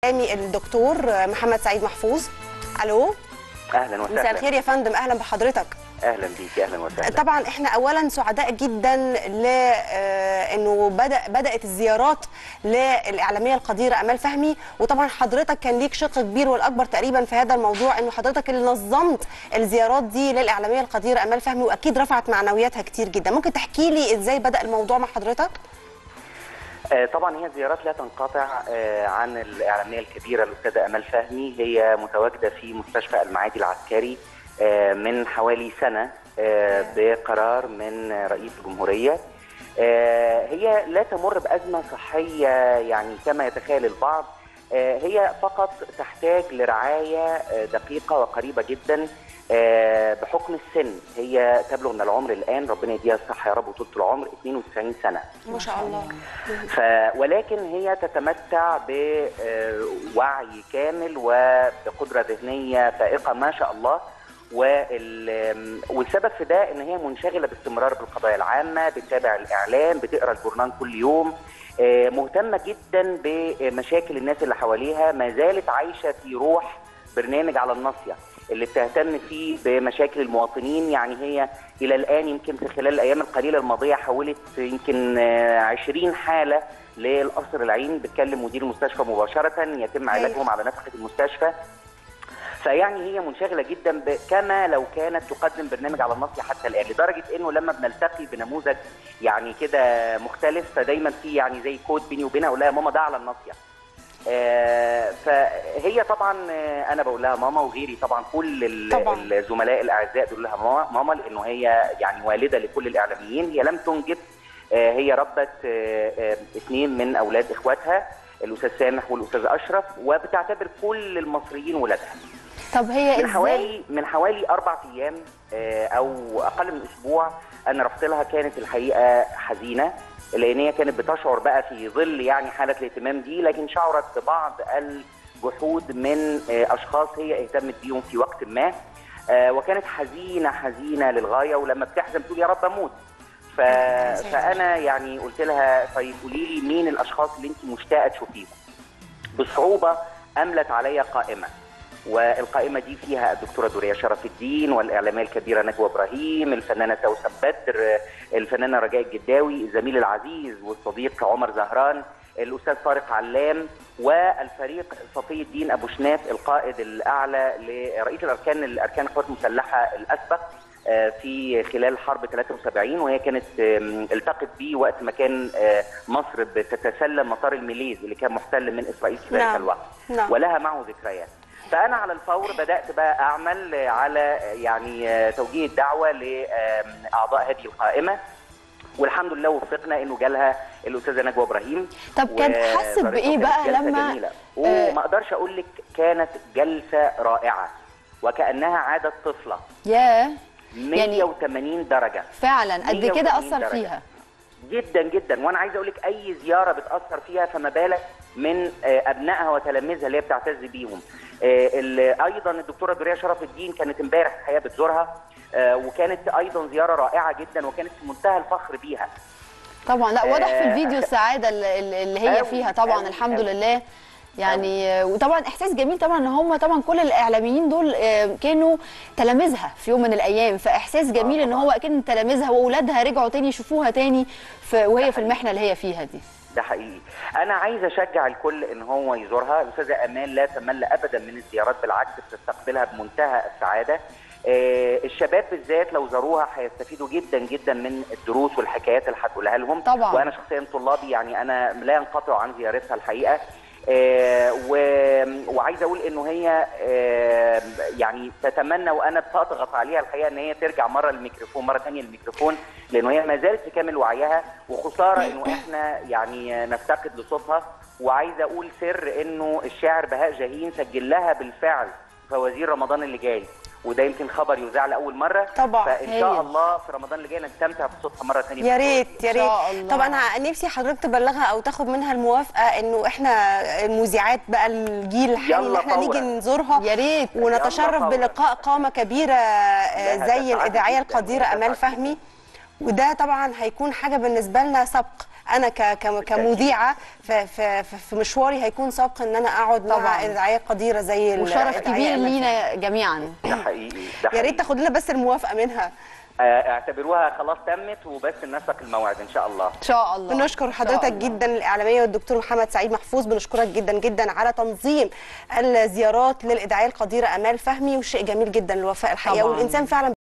الاعلامي الدكتور محمد سعيد محفوظ الو اهلا وسهلا مساء الخير يا فندم اهلا بحضرتك اهلا بيك اهلا وسهلا طبعا احنا اولا سعداء جدا ل آه، انه بدا بدات الزيارات للاعلاميه القديره امال فهمي وطبعا حضرتك كان ليك شق كبير والاكبر تقريبا في هذا الموضوع انه حضرتك اللي نظمت الزيارات دي للاعلاميه القديره امال فهمي واكيد رفعت معنوياتها كتير جدا ممكن تحكي لي ازاي بدا الموضوع مع حضرتك آه، طبعا هي زيارات لا تنقطع آه، عن الاعلاميه الكبيره الاستاذه امال فهمي هي متواجده في مستشفى المعادي العسكري آه، من حوالي سنه آه، بقرار من رئيس الجمهوريه آه، هي لا تمر بازمه صحيه يعني كما يتخيل البعض آه، هي فقط تحتاج لرعايه آه، دقيقه وقريبه جدا آه، بحكم السن هي تبلغ من العمر الان ربنا يديها الصحه يا رب وطولة العمر 92 سنه ما شاء الله ف ولكن هي تتمتع بوعي كامل وبقدره ذهنيه فائقه ما شاء الله وال... والسبب في ده ان هي منشغله باستمرار بالقضايا العامه بتتابع الاعلام بتقرا الجورنال كل يوم آه، مهتمه جدا بمشاكل الناس اللي حواليها ما زالت عايشه في روح برنامج على الناصيه اللي بتهتم فيه بمشاكل المواطنين يعني هي الى الان يمكن في خلال الايام القليله الماضيه حولت يمكن آه، 20 حاله للقصر العين بتكلم مدير المستشفى مباشره يتم علاجهم على نفقه المستشفى فيعني هي منشغله جدا ب- كما لو كانت تقدم برنامج على النصر حتى الان لدرجه انه لما بنلتقي بنموذج يعني كده مختلف فدايما في يعني زي كود بيني وبينها اقول لها يا ماما ده على الناصيه آه، فهي طبعا آه، انا بقول لها ماما وغيري طبعا كل ال- طبعاً. الزملاء الاعزاء بيقولوا لها ماما ماما لانه هي يعني والده لكل الاعلاميين هي لم تنجب آه، هي ربت آه، آه، اثنين من اولاد اخواتها الاستاذ سامح والاستاذ اشرف وبتعتبر كل المصريين ولادها طب هي من حوالي من حوالي اربع ايام آه، او اقل من اسبوع انا رحت لها كانت الحقيقه حزينه لان هي كانت بتشعر بقى في ظل يعني حاله الاهتمام دي لكن شعرت ببعض الجحود من آه، اشخاص هي اهتمت بيهم في وقت ما آه، وكانت حزينه حزينه للغايه ولما بتحزن تقول يا رب اموت ف... فانا يعني قلت لها طيب قولي لي مين الاشخاص اللي انت مشتاقه تشوفيهم بصعوبه املت علي قائمه والقائمه دي فيها الدكتوره دوريه شرف الدين والاعلاميه الكبيره نجوى ابراهيم الفنانه سوسن بدر الفنانه رجاء الجداوي الزميل العزيز والصديق عمر زهران الاستاذ طارق علام والفريق صفي الدين ابو شناف القائد الاعلى لرئيس الاركان الاركان القوات المسلحه الاسبق آه، في خلال حرب 73 وهي كانت آم، التقت بيه وقت ما كان آه، مصر بتتسلم مطار الميليز اللي كان محتل من اسرائيل في ذلك نعم. الوقت نعم. ولها معه ذكريات فانا على الفور بدات بقى اعمل على يعني آه، توجيه الدعوه لاعضاء هذه القائمه والحمد لله وفقنا انه جالها الاستاذه نجوى ابراهيم طب كانت و- حست بإيه كانت بقى جلسة لما- جميلة. آه، وما اقدرش اقول لك كانت جلسه رائعه وكانها عادت طفله ياه 180 درجه فعلا قد 180 كده اثر درجة. فيها جدا جدا وانا عايز اقول لك اي زياره بتاثر فيها فما بالك من آه، ابنائها وتلاميذها اللي هي بتعتز بيهم آه، ال- ايضا الدكتوره دوريه شرف الدين كانت امبارح الحقيقه بتزورها آه، وكانت ايضا زياره رائعه جدا وكانت في منتهى الفخر بيها طبعا لا واضح في آه، الفيديو السعاده اللي اللي هي أوي، فيها طبعا أوي، الحمد أوي. لله يعني آه، وطبعا احساس جميل طبعا ان هم طبعا كل الاعلاميين دول آه، كانوا تلاميذها في يوم من الايام فاحساس جميل ان طبعاً. هو اكيد تلاميذها واولادها رجعوا تاني يشوفوها تاني في وهي في المحنه اللي هي فيها دي ده حقيقي انا عايز اشجع الكل ان هو يزورها الاستاذه امال لا تمل ابدا من الزيارات بالعكس بتستقبلها بمنتهى السعاده آه، الشباب بالذات لو زاروها هيستفيدوا جدا جدا من الدروس والحكايات اللي هتقولها لهم طبعاً. وانا شخصيا طلابي يعني انا لا ينقطع عن زيارتها الحقيقه آه، و- وعايز اقول انه هي آه، يعني تتمنى وانا بضغط عليها الحقيقه ان هي ترجع مره للميكروفون مره ثانيه للميكروفون لانه هي ما زالت في كامل وعيها وخساره انه احنا يعني نفتقد لصوتها وعايز اقول سر انه الشاعر بهاء جاهين سجل لها بالفعل فوازير رمضان اللي جاي وده يمكن خبر يذاع لاول مره طبعاً. فان هايل. شاء الله في رمضان اللي جاي نستمتع بصوتها مره ثانيه يا ريت يا إن شاء ريت الله. طب انا نفسي حضرتك تبلغها او تاخد منها الموافقه انه احنا المذيعات بقى الجيل الحالي ان يلا احنا فورا. نيجي نزورها يا ريت ونتشرف فورا. بلقاء قامه كبيره آه، لا، زي هتسعدني الاذاعيه جداً، القديره امال هتسعدني فهمي وده طبعا هيكون حاجه بالنسبه لنا سبق انا ك- ك- كمذيعه في, في, في- في مشواري هيكون سبق ان انا اقعد مع طبعاً. الداعيه قديره زي وشرف الداعية كبير أمل لينا جميعا ده حقيقي ده يا حقيقي. ريت تاخد لنا بس الموافقه منها آه، اعتبروها خلاص تمت وبس نسق الموعد ان شاء الله ان شاء الله بنشكر إن شاء حضرتك الله. جدا الاعلاميه والدكتور محمد سعيد محفوظ بنشكرك جدا جدا على تنظيم الزيارات للادعيه القديره امال فهمي وشيء جميل جدا الوفاء الحقيقه طبعاً. والانسان فعلا